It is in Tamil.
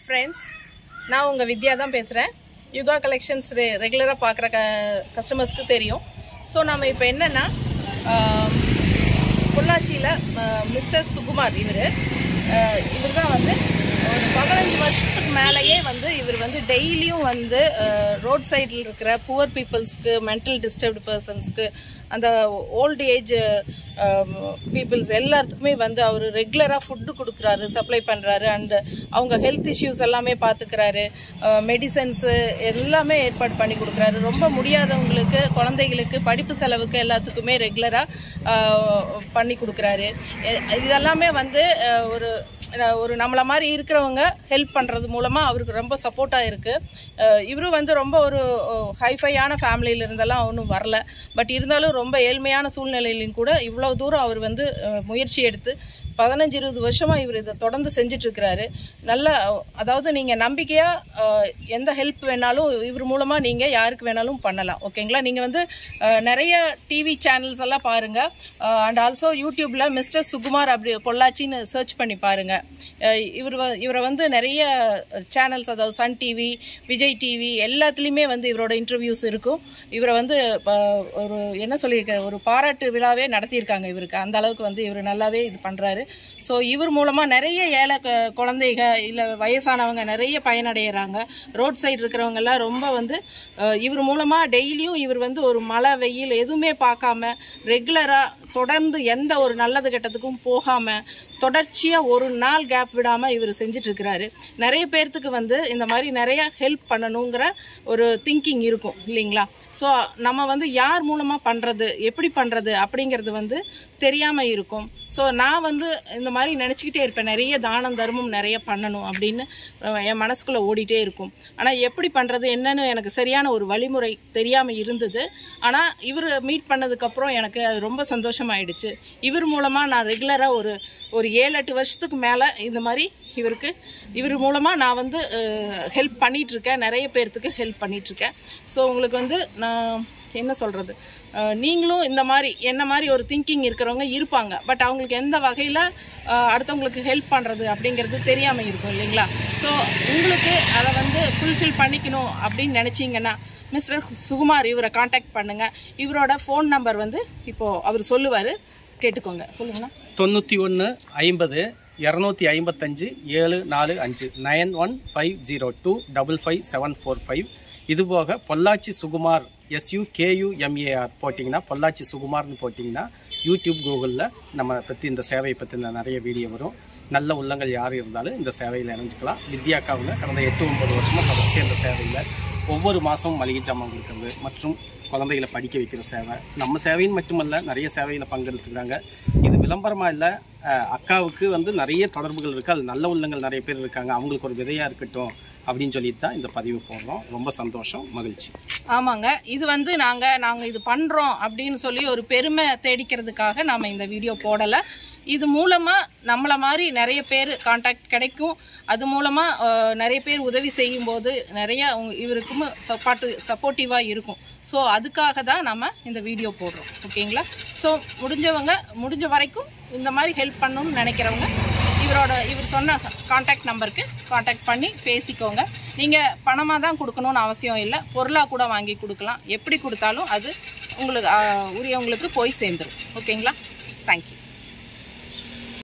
ஃப்ரெண்ட்ஸ் நான் உங்கள் வித்யா தான் பேசுகிறேன் யுகா கலெக்ஷன்ஸ் ரெ ரெகுலராக பார்க்குற க கஸ்டமர்ஸ்க்கு தெரியும் ஸோ நம்ம இப்போ என்னென்னா பொள்ளாச்சியில் மிஸ்டர் சுகுமார் இவர் இவர் தான் வந்து ஒரு பதினஞ்சு வருஷத்துக்கு மேலேயே வந்து இவர் வந்து டெய்லியும் வந்து ரோட் சைடில் இருக்கிற புவர் பீப்புள்ஸ்க்கு மென்டல் டிஸ்டர்ப்டு பர்சன்ஸ்க்கு அந்த ஓல்டு ஏஜ் பீப்புள்ஸ் எல்லாத்துக்குமே வந்து அவர் ரெகுலராக ஃபுட்டு கொடுக்குறாரு சப்ளை பண்ணுறாரு அண்ட் அவங்க ஹெல்த் இஷ்யூஸ் எல்லாமே பார்த்துக்கிறாரு மெடிசன்ஸு எல்லாமே ஏற்பாடு பண்ணி கொடுக்குறாரு ரொம்ப முடியாதவங்களுக்கு குழந்தைகளுக்கு படிப்பு செலவுக்கு எல்லாத்துக்குமே ரெகுலராக பண்ணி கொடுக்குறாரு எ- இதெல்லாமே வந்து அஹ், ஒரு அஹ், ஒரு நம்மள மாதிரி இருக்கிறவங்க ஹெல்ப் பண்ணுறது மூலமாக அவருக்கு ரொம்ப சப்போர்ட்டாக இருக்குது இவரும் வந்து ரொம்ப ஒரு ஹைஃபையான ஃபேமிலியில இருந்தெல்லாம் ஒன்றும் வரல பட் இருந்தாலும் ரொம்ப ஏழ்மையான சூழ்நிலையிலும் கூட இவ்வளோ தூரம் அவர் வந்து அஹ், முயற்சி எடுத்து பதினஞ்சு இருபது வருஷமா இவர் இதை தொடர்ந்து செஞ்சுட்டு இருக்கிறாரு நல்ல அஹ், அதாவது நீங்க நம்பிக்கையா அஹ், எந்த ஹெல்ப் வேணாலும் இவர் மூலமா நீங்க யாருக்கு வேணாலும் பண்ணலாம் ஓகேங்களா நீங்க வந்து அஹ், நிறைய டிவி சேனல்ஸ் எல்லாம் பாருங்க அண்ட் ஆல்சோ யூடியூப்ல மிஸ்டர் சுகுமார் அப்படி பொள்ளாச்சின்னு சர்ச் பண்ணி பாருங்க அஹ், இவர் வ- இவரை வந்து நிறைய சேனல்ஸ் அதாவது சன் டிவி விஜய் டிவி எல்லாத்துலேயுமே வந்து இவரோட இன்டர்வியூஸ் இருக்கும் இவரை வந்து ப- ஒரு என்ன சொல்லியிருக்க ஒரு பாராட்டு விழாவே நடத்தியிருக்காங்க இவருக்கு அந்த அளவுக்கு வந்து இவர் நல்லாவே இது பண்றாரு ஸோ இவர் மூலமா நிறைய ஏழை க- குழந்தைங்க இல்லை வயசானவங்க நிறைய பயனடைகிறாங்க ரோட் சைடு இருக்கிறவங்க எல்லாம் ரொம்ப வந்து அஹ், இவர் மூலமா டெய்லியும் இவர் வந்து ஒரு மழை வெயில் எதுவுமே பார்க்காம ரெகுலரா தொடர்ந்து எந்த ஒரு நல்லது கெட்டதுக்கும் போகாம தொடர்ச்சியா ஒரு நாள் கேப் விடாம இவர் செஞ்சுட்டு இருக்கிறாரு நிறைய பேர்த்துக்கு வந்து இந்த மாதிரி நிறைய ஹெல்ப் பண்ணணுங்கிற ஒரு திங்கிங் இருக்கும் இல்லைங்களா ஸோ நம்ம வந்து யார் மூலமா பண்றது எப்படி பண்றது அப்படிங்கிறது வந்து தெரியாம இருக்கும் ஸோ நான் வந்து இந்த மாதிரி நினச்சிக்கிட்டே இருப்பேன் நிறைய தானம் தர்மம் நிறைய பண்ணணும் அப்படின்னு அஹ், என் மனசுக்குள்ள ஓடிட்டே இருக்கும் ஆனால் எப்படி பண்ணுறது என்னன்னு எனக்கு சரியான ஒரு வழிமுறை தெரியாமல் இருந்தது ஆனால் இவர் மீட் பண்ணதுக்கப்புறம் எனக்கு அது ரொம்ப சந்தோஷமாயிடுச்சு இவர் மூலமாக நான் ரெகுலராக ஒரு ஒரு ஏழு எட்டு வருஷத்துக்கு மேலே இந்த மாதிரி இவருக்கு இவர் மூலமாக நான் வந்து ஹெல்ப் பண்ணிட்டு இருக்கேன் நிறைய பேர்த்துக்கு ஹெல்ப் பண்ணிட்டு இருக்கேன் ஸோ உங்களுக்கு வந்து நான் என்ன சொல்கிறது நீங்களும் இந்த மாதிரி என்ன மாதிரி ஒரு திங்கிங் இருக்கிறவங்க இருப்பாங்க பட் அவங்களுக்கு எந்த வகையில் அடுத்தவங்களுக்கு ஹெல்ப் பண்ணுறது அப்படிங்கிறது தெரியாமல் இருக்கும் இல்லைங்களா ஸோ உங்களுக்கு அதை வந்து ஃபுல்ஃபில் பண்ணிக்கணும் அப்படின்னு நினச்சிங்கன்னா மிஸ்டர் சுகுமார் இவரை காண்டாக்ட் பண்ணுங்க இவரோட ஃபோன் நம்பர் வந்து இப்போ அவர் சொல்லுவார் கேட்டுக்கோங்க சொல்லுங்கண்ணா தொண்ணூற்றி ஒன்று ஐம்பது இரநூத்தி ஐம்பத்தஞ்சு ஏழு நாலு அஞ்சு nine one five zero two double five seven four five இதுபோக பொள்ளாச்சி சுகுமார் எஸ்யூ கேயூஎம்ஏஆர் போட்டிங்கன்னா பொள்ளாச்சி சுகுமார்னு போட்டிங்கன்னா யூடியூப் கூகுளில் நம்ம பற்றி இந்த சேவையை பற்றி நிறைய வீடியோ வரும் நல்ல உள்ளங்கள் யார் இருந்தாலும் இந்த சேவையில் இணைஞ்சிக்கலாம் வித்யாக்காவுங்க கடந்த எட்டு ஒன்பது வருஷமாக தொடர்ச்சி இந்த சேவையில் ஒவ்வொரு மாதமும் மளிகை ஜாமான் கொடுக்கறது மற்றும் குழந்தைகளை படிக்க வைக்கிற சேவை நம்ம சேவைன்னு மட்டுமல்ல நிறைய சேவையில் பங்கெடுத்துக்கிறாங்க இது விளம்பரமாக இல்லை அக்காவுக்கு வந்து நிறைய தொடர்புகள் இருக்குது அது நல்ல உள்ளங்கள் நிறைய பேர் இருக்காங்க அவங்களுக்கு ஒரு விதையாக இருக்கட்டும் அப்படின்னு சொல்லிட்டு தான் இந்த பதிவு போடுறோம் ரொம்ப சந்தோஷம் மகிழ்ச்சி ஆமாங்க இது வந்து நாங்கள் நாங்கள் இது பண்ணுறோம் அப்படின்னு சொல்லி ஒரு பெருமை தேடிக்கிறதுக்காக நாம் இந்த வீடியோ போடலை இது மூலமாக நம்மளை மாதிரி நிறைய பேர் காண்டாக்ட் கிடைக்கும் அது மூலமாக நிறைய பேர் உதவி செய்யும்போது நிறைய உங்க- இவருக்கும் சப்பாட்டு சப்போர்ட்டிவாக இருக்கும் ஸோ அதுக்காக தான் நம்ம இந்த வீடியோ போடுறோம் ஓகேங்களா ஸோ முடிஞ்சவங்க முடிஞ்ச வரைக்கும் இந்த மாதிரி ஹெல்ப் பண்ணணும்னு நினைக்கிறவங்க இவரோட இவர் சொன்ன காண்டாக்ட் நம்பருக்கு காண்டாக்ட் பண்ணி பேசிக்கோங்க நீங்கள் பணமாக தான் கொடுக்கணும்னு அவசியம் இல்லை பொருளாக கூட வாங்கி கொடுக்கலாம் எப்படி கொடுத்தாலும் அது உங்களுக்கு ஆ, உரியவங்களுக்கு போய் சேர்ந்துடும் ஓகேங்களா தேங்க்யூ